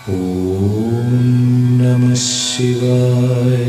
ॐ नमः शिवाय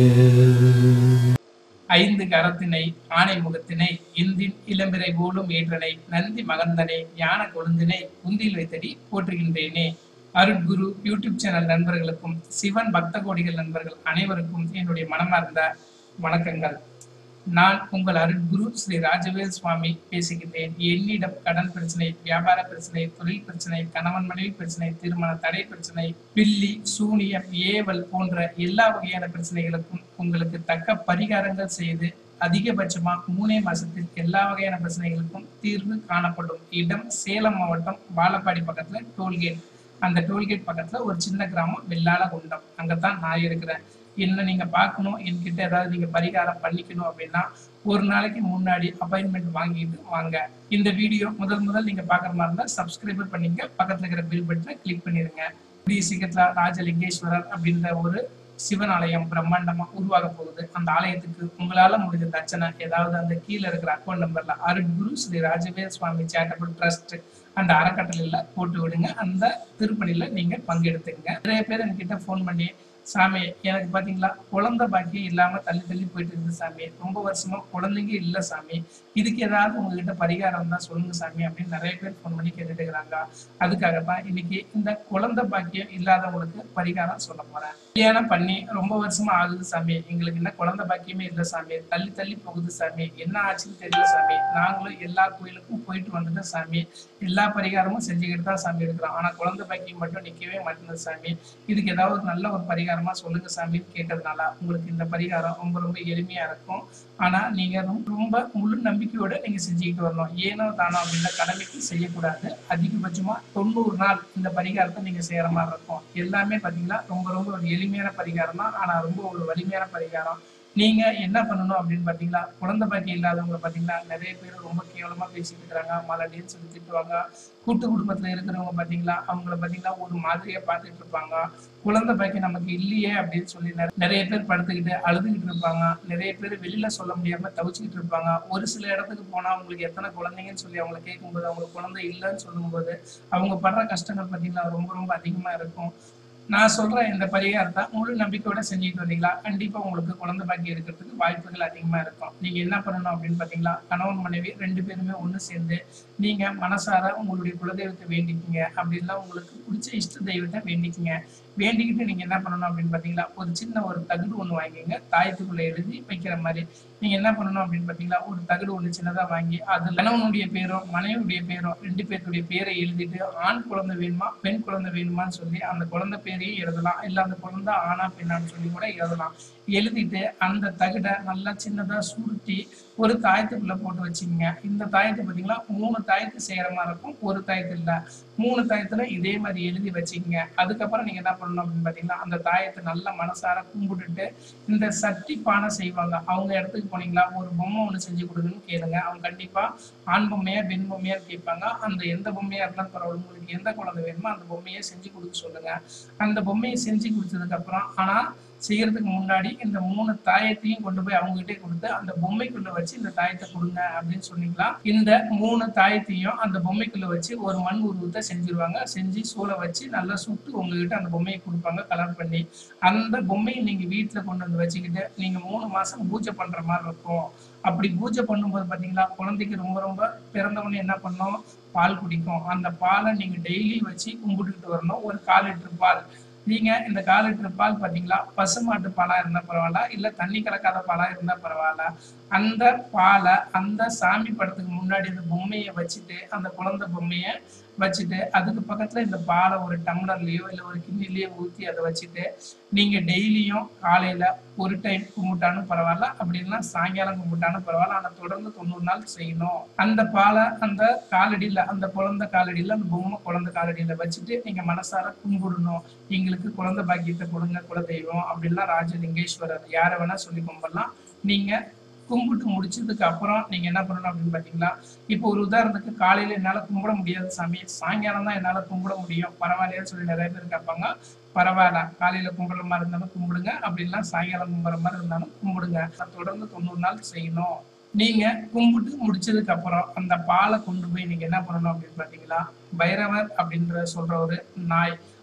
ஐந்து கரத்தினை ஆணை முகத்தினை இந்தின் இளம்பிறை போலும் ஏற்றனை நந்தி மகந்தனை ஞான கொழுந்தினை குந்தில் வைத்தடி போற்றுகின்றேனே அருட்குரு யூடியூப் சேனல் நண்பர்களுக்கும் சிவன் பக்த கோடிகள் நண்பர்கள் அனைவருக்கும் என்னுடைய மனமார்ந்த வணக்கங்கள் நான் உங்கள் அருட்குரு ஸ்ரீ ராஜவேல் சுவாமி பேசுகின்றேன் என்னிடம் கடன் பிரச்சனை வியாபார பிரச்சனை தொழில் பிரச்சனை கணவன் மனைவி பிரச்சனை திருமண தடை பிரச்சனை பில்லி சூனியம் ஏவல் போன்ற எல்லா வகையான பிரச்சனைகளுக்கும் உங்களுக்கு தக்க பரிகாரங்கள் செய்து அதிகபட்சமா மூணே மாசத்தில் எல்லா வகையான பிரச்சனைகளுக்கும் தீர்வு காணப்படும் இடம் சேலம் மாவட்டம் வாழப்பாடி பக்கத்துல டோல்கேட் அந்த டோல்கேட் பக்கத்துல ஒரு சின்ன கிராமம் வெள்ளாள குண்டம் அங்கதான் நான் இருக்கிறேன் என்ன நீங்க பார்க்கணும் என்கிட்ட ஏதாவது நீங்க பரிகாரம் பண்ணிக்கணும் அப்படின்னா ஒரு நாளைக்கு முன்னாடி அப்பாயின்மெண்ட் வாங்கிட்டு வாங்க இந்த வீடியோ முதல் முதல் நீங்க பாக்குற மாதிரி இருந்தா சப்ஸ்கிரைபர் பண்ணீங்க பக்கத்துல இருக்கிற பில் பட்டனை கிளிக் பண்ணிருங்க கூடிய சீக்கிரத்துல ராஜலிங்கேஸ்வரர் அப்படின்ற ஒரு சிவன் ஆலயம் பிரம்மாண்டமா உருவாக போகுது அந்த ஆலயத்துக்கு உங்களால முடிஞ்ச தட்சணை ஏதாவது அந்த கீழே இருக்கிற அக்கௌண்ட் நம்பர்ல அருட்குரு ஸ்ரீ ராஜவேல் சுவாமி சேரிட்டபிள் ட்ரஸ்ட் அந்த அறக்கட்டளையில போட்டு விடுங்க அந்த திருப்பணியில நீங்க பங்கெடுத்துங்க நிறைய பேர் என்கிட்ட ஃபோன் பண்ணி சாமி எனக்கு பாத்தீங்களா குழந்தை பாக்கியம் இல்லாம தள்ளி தள்ளி போயிட்டு இருக்கு சாமி ரொம்ப வருஷமா குழந்தைங்க இல்ல சாமி இதுக்கு ஏதாவது உங்ககிட்ட பரிகாரம் தான் சொல்லுங்க சாமி அப்படின்னு நிறைய பேர் ஃபோன் பண்ணி கேட்டுட்டு இருக்கிறாங்க அதுக்காக தான் இன்னைக்கு இந்த குழந்தை பாக்கியம் இல்லாதவங்களுக்கு பரிகாரம் சொல்ல போறேன் கல்யாணம் பண்ணி ரொம்ப வருஷமா ஆகுது சாமி எங்களுக்கு என்ன குழந்தை பாக்கியமே இல்ல சாமி தள்ளி தள்ளி போகுது சாமி என்ன ஆச்சுன்னு தெரியல சாமி நாங்களும் எல்லா கோயிலுக்கும் போயிட்டு வந்துட்டோம் சாமி எல்லா பரிகாரமும் செஞ்சுக்கிட்டு தான் சாமி இருக்கிறோம் ஆனா குழந்தை பாக்கியம் மட்டும் நிக்கவே மாட்டேங்குது சாமி இதுக்கு ஏதாவது ஒரு நல்ல ஒரு பரிகாரமா சொல்லுங்க சாமின்னு கேட்டதுனால உங்களுக்கு இந்த பரிகாரம் ரொம்ப ரொம்ப எளிமையா இருக்கும் ஆனா நீங்க ரொம்ப ரொம்ப முழு நம்பிக்கையோட நீங்க செஞ்சுக்கிட்டு வரணும் ஏனோ தானோ அப்படின்ற கடமைக்கு செய்யக்கூடாது அதிகபட்சமா தொண்ணூறு நாள் இந்த பரிகாரத்தை நீங்க செய்யற மாதிரி இருக்கும் எல்லாமே பாத்தீங்கன்னா ரொம்ப ரொம்ப ஒரு எளிமையான பரிகாரம் தான் ஆனா ரொம்ப ஒரு வலிமையான பரிகாரம் நீங்க என்ன பண்ணணும் அப்படின்னு பாத்தீங்களா குழந்தை பாக்கியம் இல்லாதவங்க பாத்தீங்கன்னா நிறைய பேர் ரொம்ப கேவலமா பேசிட்டு இருக்கிறாங்க மலடின்னு சொல்லி திட்டுவாங்க கூட்டு குடும்பத்துல இருக்கிறவங்க பாத்தீங்களா அவங்கள பாத்தீங்கன்னா ஒரு மாதிரியா பார்த்துட்டு இருப்பாங்க குழந்தை பாக்கியம் நமக்கு இல்லையே அப்படின்னு சொல்லி நிற- நிறைய பேர் படுத்துக்கிட்டு அழுதுகிட்டு இருப்பாங்க நிறைய பேர் வெளியில சொல்ல முடியாம தவிச்சுக்கிட்டு இருப்பாங்க ஒரு சில இடத்துக்கு போனா அவங்களுக்கு எத்தனை குழந்தைங்கன்னு சொல்லி அவங்களை கேட்கும்போது அவங்களுக்கு குழந்தை இல்லைன்னு சொல்லும்போது அவங்க படுற கஷ்டங்கள் பாத்தீங்கன்னா ரொம்ப ரொம்ப அதிகமா இருக்கும் நான் சொல்ற இந்த பரிகாரத்தை முழு நம்பிக்கையோட செஞ்சுட்டு வந்தீங்களா கண்டிப்பா உங்களுக்கு குழந்தை பாக்கியம் இருக்கிறதுக்கு வாய்ப்புகள் அதிகமா இருக்கும் நீங்க என்ன பண்ணணும் அப்படின்னு பாத்தீங்களா கணவன் மனைவி ரெண்டு பேருமே ஒண்ணு சேர்ந்து நீங்க மனசார உங்களுடைய குலதெய்வத்தை வேண்டிக்கிங்க அப்படின்னா உங்களுக்கு பிடிச்ச இஷ்ட தெய்வத்தை வேண்டிக்கிங்க வேண்டிக்கிட்டு நீங்க என்ன பண்ணணும் அப்படின்னு பாத்தீங்களா ஒரு சின்ன ஒரு தகுடு ஒண்ணு வாங்கிங்க தாயத்துக்குள்ள எழுதி வைக்கிற மாதிரி நீங்க என்ன பண்ணணும் அப்படின்னு பாத்தீங்களா ஒரு தகுடு ஒண்ணு சின்னதா வாங்கி அது கணவனுடைய பேரோ மனைவியுடைய பேரோ ரெண்டு பேர்த்துடைய பேரை எழுதிட்டு ஆண் குழந்தை வேணுமா பெண் குழந்தை வேணுமான்னு சொல்லி அந்த குழந்தை பேரையும் எழுதலாம் இல்ல அந்த குழந்தை ஆணா பெண்ணான்னு சொல்லி கூட எழுதலாம் எழுதிட்டு அந்த தகுடை நல்லா சின்னதா சுருட்டி ஒரு தாயத்துக்குள்ள போட்டு வச்சுக்கோங்க இந்த தாயத்தை பாத்தீங்களா மூணு தாயத்து செய்யற மாதிரி இருக்கும் ஒரு தாயத்து இல்ல மூணு தாயத்துல இதே மாதிரி எழுதி வச்சுக்கோங்க அதுக்கப்புறம் நீங்க என்ன பண்ணணும் அப்படின்னு பாத்தீங்கன்னா அந்த தாயத்தை நல்லா மனசார கும்பிட்டுட்டு இந்த சட்டி பானை செய்வாங்க அவங்க இடத்துக்கு போனீங்களா ஒரு பொம்மை ஒண்ணு செஞ்சு கொடுங்கன்னு கேளுங்க அவங்க கண்டிப்பா ஆண் பொம்மையா பெண் பொம்மையா கேட்பாங்க அந்த எந்த பொம்மையா இருந்தாலும் பரவாயில்ல உங்களுக்கு எந்த குழந்தை வேணுமோ அந்த பொம்மையை செஞ்சு கொடுக்க சொல்லுங்க அந்த பொம்மையை செஞ்சு கொடுத்ததுக்கு அப்புறம் ஆனா செய்யறதுக்கு முன்னாடி இந்த மூணு தாயத்தையும் கொண்டு போய் அவங்க கிட்டே கொடுத்து அந்த பொம்மைக்குள்ள வச்சு இந்த தாயத்தை கொடுங்க அப்படின்னு சொன்னீங்களா இந்த மூணு தாயத்தையும் அந்த பொம்மைக்குள்ள வச்சு ஒரு மண் உருவத்தை செஞ்சிருவாங்க செஞ்சு சூளை வச்சு நல்லா சுட்டு உங்ககிட்ட அந்த பொம்மையை கொடுப்பாங்க கலர் பண்ணி அந்த பொம்மையை நீங்க வீட்டுல கொண்டு வந்து வச்சுக்கிட்டு நீங்க மூணு மாசம் பூஜை பண்ற மாதிரி இருக்கும் அப்படி பூஜை பண்ணும்போது பாத்தீங்களா குழந்தைக்கு ரொம்ப ரொம்ப பிறந்தவொடனே என்ன பண்ணோம் பால் குடிக்கும் அந்த பாலை நீங்க டெய்லி வச்சு கும்பிட்டுக்கிட்டு வரணும் ஒரு கால் லிட்டர் பால் நீங்க இந்த கால் லிட்டர் பால் பாத்தீங்களா பசுமாட்டு பாலா இருந்தா பரவாயில்ல இல்ல தண்ணி கலக்காத பாலா இருந்தா பரவாயில்ல அந்த பாலை அந்த சாமி படத்துக்கு முன்னாடி இந்த பொம்மையை வச்சுட்டு அந்த குழந்தை பொம்மைய வச்சுட்டு அதுக்கு பக்கத்துல இந்த பாலை ஒரு டம்ளர்லயோ இல்ல ஒரு கிண்ணிலயோ ஊத்தி அதை வச்சுட்டு நீங்க டெய்லியும் காலையில ஒரு டைம் கும்பிட்டாலும் பரவாயில்ல அப்படின்னா சாயங்காலம் கும்பிட்டாலும் பரவாயில்ல ஆனா தொடர்ந்து தொண்ணூறு நாள் செய்யணும் அந்த பாலை அந்த காலடியில அந்த குழந்தை காலடியில அந்த பொம்மை குழந்தை காலடியில வச்சுட்டு நீங்க மனசார கும்பிடணும் எங்களுக்கு குழந்தை பாக்கியத்தை கொடுங்க குலதெய்வம் அப்படின்லாம் ராஜலிங்கேஸ்வரர் யாரை வேணா சொல்லி கும்பிடலாம் நீங்க கும்பிட்டு முடிச்சதுக்கு அப்புறம் நீங்க என்ன பண்ணணும் அப்படின்னு பாத்தீங்களா இப்போ ஒரு உதாரணத்துக்கு காலையில என்னால கும்பிட முடியாது சாமி சாயங்காலம் தான் என்னால கும்பிட முடியும் பரவாயில்லையான்னு சொல்லி நிறைய பேர் கேட்பாங்க பரவாயில்ல காலையில கும்பிடுற மாதிரி இருந்தாலும் கும்பிடுங்க அப்படின்னா சாயங்காலம் கும்பிடுற மாதிரி இருந்தாலும் கும்பிடுங்க நான் தொடர்ந்து தொண்ணூறு நாள் செய்யணும் நீங்க கும்பிட்டு முடிச்சதுக்கு அப்புறம் அந்த பாலை கொண்டு போய் நீங்க என்ன பண்ணணும் அப்படின்னு பாத்தீங்களா பைரவர் அப்படின்ற சொல்ற ஒரு நாய்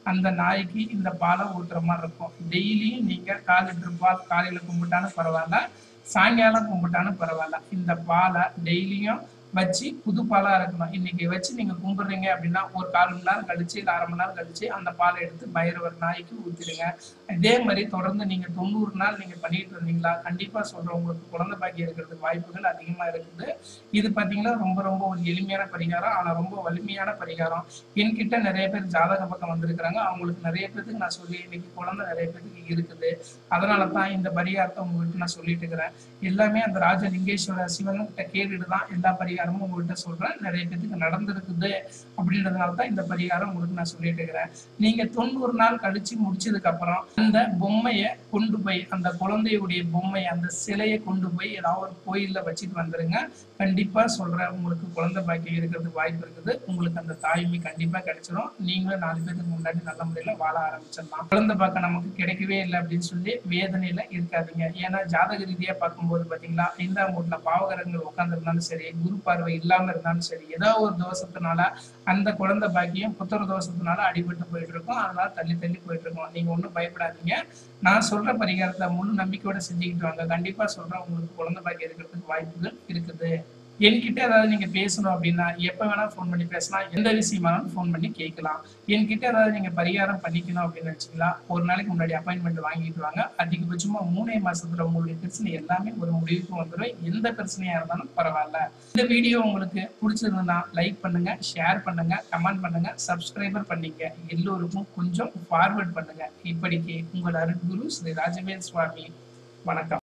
அந்த நாய்க்கு இந்த பாலை ஊத்துற மாதிரி இருக்கும் டெய்லியும் நீங்க கால் லிட்டர் பால் காலையில கும்பிட்டாலும் பரவாயில்ல சாயங்காலம் கும்பிட்டாலும் பரவாயில்ல இந்த பாலை டெய்லியும் வச்சு புது பாலா இருக்கணும் இன்னைக்கு வச்சு நீங்க கும்பிடுறீங்க அப்படின்னா ஒரு கால் மணி நேரம் கழிச்சு இல்லை அரை மணி நேரம் கழிச்சு அந்த பாலை எடுத்து பைரவர் நாய்க்கு ஊத்திடுங்க இதே மாதிரி தொடர்ந்து நீங்க தொண்ணூறு நாள் நீங்க பண்ணிட்டு இருந்தீங்களா கண்டிப்பா சொல்றேன் உங்களுக்கு குழந்தை பாக்கி இருக்கிறதுக்கு வாய்ப்புகள் அதிகமா இருக்குது இது பாத்தீங்கன்னா ரொம்ப ரொம்ப ஒரு எளிமையான பரிகாரம் ஆனா ரொம்ப வலிமையான பரிகாரம் என்கிட்ட நிறைய பேர் ஜாதக பக்கம் வந்திருக்கிறாங்க அவங்களுக்கு நிறைய பேருக்கு நான் சொல்லி இன்னைக்கு குழந்தை நிறைய பேருக்கு இருக்குது அதனால தான் இந்த பரிகாரத்தை உங்ககிட்ட நான் சொல்லிட்டு இருக்கிறேன் எல்லாமே அந்த ராஜலிங்கேஸ்வர சிவன் கிட்ட கேட்டுட்டு தான் எல்லா பரிகாரமும் உங்ககிட்ட சொல்றேன் நிறைய பேருக்கு நடந்திருக்குது அப்படின்றதுனால தான் இந்த பரிகாரம் உங்களுக்கு நான் சொல்லிட்டு இருக்கிறேன் நீங்க தொண்ணூறு நாள் கழிச்சு முடிச்சதுக்கு அப்புறம் அந்த பொம்மையை கொண்டு போய் அந்த குழந்தையுடைய பொம்மை அந்த சிலையை கொண்டு போய் ஏதாவது ஒரு கோயில்ல வச்சுட்டு வந்துருங்க கண்டிப்பா சொல்றேன் உங்களுக்கு குழந்தை பாக்கியம் இருக்கிறதுக்கு வாய்ப்பு இருக்குது உங்களுக்கு அந்த தாய்மை கண்டிப்பா கிடைச்சிடும் நீங்களும் நாலு பேருக்கு முன்னாடி நல்ல முறையில வாழ ஆரம்பிச்சிடலாம் குழந்தை பார்க்க நமக்கு கிடைக்கவே இல்லை அப்படின்னு சொல்லி வேதனையில இருக்காதீங்க ஏன்னா ஜாதக ரீதியா பார்க்கும்போது பாத்தீங்களா ஐந்தாம் வீட்டுல பாவகரங்கள் உட்கார்ந்துருந்தாலும் சரி குரு பார்வை இல்லாம இருந்தாலும் சரி ஏதோ ஒரு தோஷத்தினால அந்த குழந்தை பாக்கியம் புத்திர தோஷத்தினால அடிபட்டு போயிட்டு இருக்கும் அதனால தள்ளி தள்ளி போயிட்டு இருக்கோம் நீங்க ஒன்றும் பயப்படாதீங்க நான் சொல்ற பரிகாரத்தை முழு நம்பிக்கையோட செஞ்சுக்கிட்டு வாங்க கண்டிப்பா சொல்றேன் உங்களுக்கு குழந்தை பாக்கியம் இருக்கிறதுக்கு வாய்ப்புகள் இருக்குது என்கிட்ட ஏதாவது நீங்க பேசணும் அப்படின்னா எப்ப வேணா ஃபோன் பண்ணி பேசலாம் எந்த விஷயமானாலும் ஃபோன் பண்ணி கேட்கலாம் என்கிட்ட ஏதாவது நீங்க பரிகாரம் பண்ணிக்கணும் அப்படின்னு வச்சுக்கலாம் ஒரு நாளைக்கு முன்னாடி அப்பாயின்மெண்ட் வாங்கிட்டு வாங்க அதிகபட்சமா மூணே மாசத்துல உங்களுடைய பிரச்சனை எல்லாமே ஒரு முடிவுக்கு வந்துடும் எந்த பிரச்சனையா இருந்தாலும் பரவாயில்ல இந்த வீடியோ உங்களுக்கு பிடிச்சிருந்ததுன்னா லைக் பண்ணுங்க ஷேர் பண்ணுங்க கமெண்ட் பண்ணுங்க சப்ஸ்கிரைபர் பண்ணிக்க எல்லோருக்கும் கொஞ்சம் ஃபார்வர்ட் பண்ணுங்க இப்படிக்கு உங்கள் அருட்குரு ஸ்ரீ ராஜவேல் சுவாமி வணக்கம்